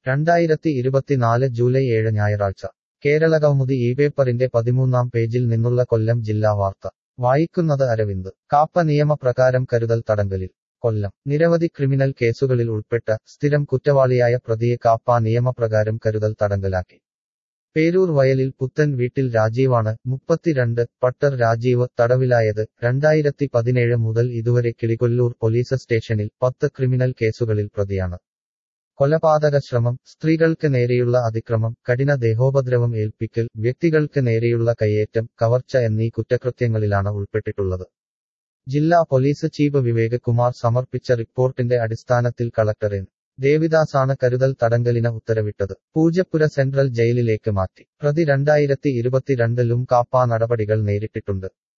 രണ്ടായിരത്തി ഇരുപത്തിനാല് ജൂലൈ ഏഴ് ഞായറാഴ്ച കേരളകൗമുദി ഈ പേപ്പറിന്റെ പതിമൂന്നാം പേജിൽ നിന്നുള്ള കൊല്ലം ജില്ലാ വാർത്ത വായിക്കുന്നത് അരവിന്ദ് കാപ്പ നിയമപ്രകാരം കരുതൽ തടങ്കലിൽ കൊല്ലം നിരവധി ക്രിമിനൽ കേസുകളിൽ ഉൾപ്പെട്ട സ്ഥിരം കുറ്റവാളിയായ പ്രതിയെ കാപ്പ നിയമപ്രകാരം കരുതൽ തടങ്കലാക്കി പേരൂർ വയലിൽ പുത്തൻ വീട്ടിൽ രാജീവാണ് മുപ്പത്തിരണ്ട് പട്ടർ രാജീവ് തടവിലായത് രണ്ടായിരത്തി പതിനേഴ് മുതൽ ഇതുവരെ കിളികൊല്ലൂർ പോലീസ് സ്റ്റേഷനിൽ പത്ത് ക്രിമിനൽ കേസുകളിൽ പ്രതിയാണ് കൊലപാതക ശ്രമം സ്ത്രീകൾക്ക് നേരെയുള്ള അതിക്രമം കഠിന ദേഹോപദ്രവം ഏൽപ്പിക്കൽ വ്യക്തികൾക്ക് നേരെയുള്ള കയ്യേറ്റം കവർച്ച എന്നീ കുറ്റകൃത്യങ്ങളിലാണ് ഉൾപ്പെട്ടിട്ടുള്ളത് ജില്ലാ പോലീസ് ചീഫ് വിവേക് കുമാർ സമർപ്പിച്ച റിപ്പോർട്ടിന്റെ അടിസ്ഥാനത്തിൽ കളക്ടർ എൻ ദേവിദാസാണ് കരുതൽ തടങ്കലിന് ഉത്തരവിട്ടത് പൂജപ്പുര സെൻട്രൽ ജയിലിലേക്ക് മാറ്റി പ്രതി രണ്ടായിരത്തി ഇരുപത്തിരണ്ടിലും കാപ്പ നടപടികൾ നേരിട്ടിട്ടുണ്ട്